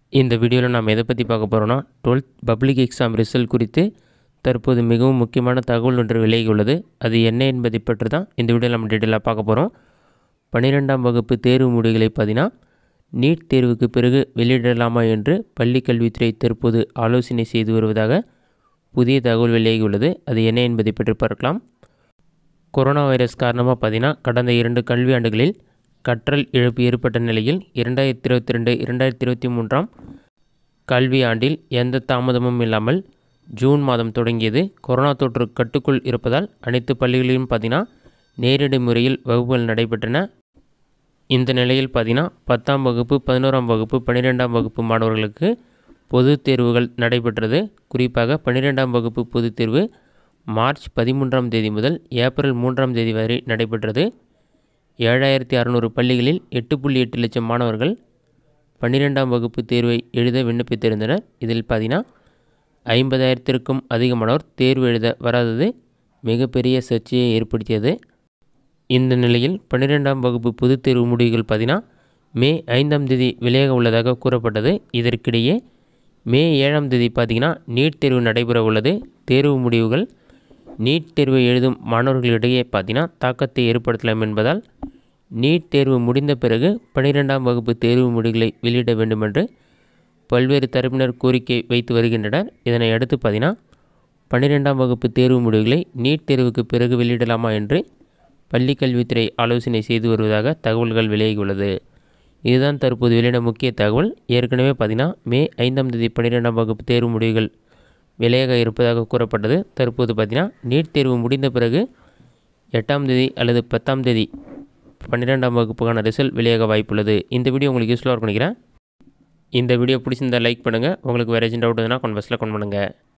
இந்த வீடியோவில் நாம் எதை பற்றி பார்க்க போகிறோம்னா டுவெல்த் பப்ளிக் எக்ஸாம் ரிசல்ட் குறித்து தற்போது மிகவும் முக்கியமான தகவல் ஒன்று விலகி உள்ளது அது என்ன என்பதை பற்றி தான் இந்த வீடியோவில் நம்ம டீட்டெயிலாக பார்க்க போகிறோம் பன்னிரெண்டாம் வகுப்பு தேர்வு முடிவுகளை பார்த்தீங்கன்னா நீட் தேர்வுக்கு பிறகு வெளியிடலாமா என்று பள்ளி கல்வித்துறை தற்போது ஆலோசனை செய்து வருவதாக புதிய தகவல் வெளியாகி உள்ளது அது என்ன என்பதை பற்றி பார்க்கலாம் கொரோனா வைரஸ் காரணமாக பார்த்தீங்கன்னா கடந்த இரண்டு கல்வியாண்டுகளில் கற்றல் இழப்பு ஏற்பட்ட நிலையில் இரண்டாயிரத்தி இருபத்தி ரெண்டு இரண்டாயிரத்தி இருபத்தி மூன்றாம் கல்வி ஆண்டில் எந்த தாமதமும் இல்லாமல் ஜூன் மாதம் தொடங்கியது கொரோனா தொற்று கட்டுக்குள் இருப்பதால் அனைத்து பள்ளிகளிலும் பார்த்தீங்கன்னா நேரடி முறையில் வகுப்புகள் நடைபெற்றன இந்த நிலையில் பார்த்தீங்கன்னா பத்தாம் வகுப்பு பதினோராம் வகுப்பு பன்னிரெண்டாம் வகுப்பு மாணவர்களுக்கு பொதுத் தேர்வுகள் நடைபெற்றது குறிப்பாக பன்னிரெண்டாம் வகுப்பு பொதுத் தேர்வு மார்ச் பதிமூன்றாம் தேதி முதல் ஏப்ரல் மூன்றாம் தேதி வரை நடைபெற்றது ஏழாயிரத்தி அறநூறு பள்ளிகளில் எட்டு புள்ளி எட்டு லட்சம் மாணவர்கள் பன்னிரெண்டாம் வகுப்பு தேர்வை எழுத விண்ணப்பித்திருந்தனர் இதில் பார்த்தீங்கன்னா ஐம்பதாயிரத்திற்கும் அதிகமானோர் தேர்வு எழுத வராதது மிகப்பெரிய சர்ச்சையை ஏற்படுத்தியது இந்த நிலையில் பன்னிரெண்டாம் வகுப்பு பொதுத் தேர்வு முடிவுகள் பார்த்தீங்கன்னா மே ஐந்தாம் தேதி வெளியாக உள்ளதாக கூறப்பட்டது இதற்கிடையே மே ஏழாம் தேதி பார்த்தீங்கன்னா நீட் தேர்வு நடைபெற உள்ளது தேர்வு முடிவுகள் நீட் தேர்வை எழுதும் மாணவர்களிடையே பார்த்தீங்கன்னா தாக்கத்தை ஏற்படுத்தலாம் என்பதால் நீட் தேர்வு முடிந்த பிறகு பன்னிரெண்டாம் வகுப்பு தேர்வு முடிவுகளை வெளியிட வேண்டுமென்று பல்வேறு தரப்பினர் கோரிக்கை வைத்து வருகின்றனர் இதனை அடுத்து பார்த்தீங்கன்னா பன்னிரெண்டாம் வகுப்பு தேர்வு முடிவுகளை நீட் தேர்வுக்கு பிறகு வெளியிடலாமா என்று பள்ளிக்கல்வித்துறை ஆலோசனை செய்து வருவதாக தகவல்கள் வெளியாகியுள்ளது இதுதான் தற்போது வெளியிட முக்கிய தகவல் ஏற்கனவே பார்த்தீங்கன்னா மே ஐந்தாம் தேதி பன்னிரெண்டாம் வகுப்பு தேர்வு முடிவுகள் வெளியாக இருப்பதாக கூறப்பட்டது தற்போது பார்த்தீங்கன்னா நீட் தேர்வு முடிந்த பிறகு எட்டாம் தேதி அல்லது பத்தாம் தேதி பன்னிரெண்டாம் வகுப்புக்கான ரிசல்ட் வெளியாக வாய்ப்புள்ளது இந்த வீடியோ உங்களுக்கு யூஸ்ஃபுல்லாக இருக்கும் நினைக்கிறேன் இந்த வீடியோ பிடிச்சிருந்தால் லைக் பண்ணுங்கள் உங்களுக்கு வேறு ஏஜென்ட் டவுட் எதுனா கான்வர்ஸில் கொண்டு பண்ணுங்கள்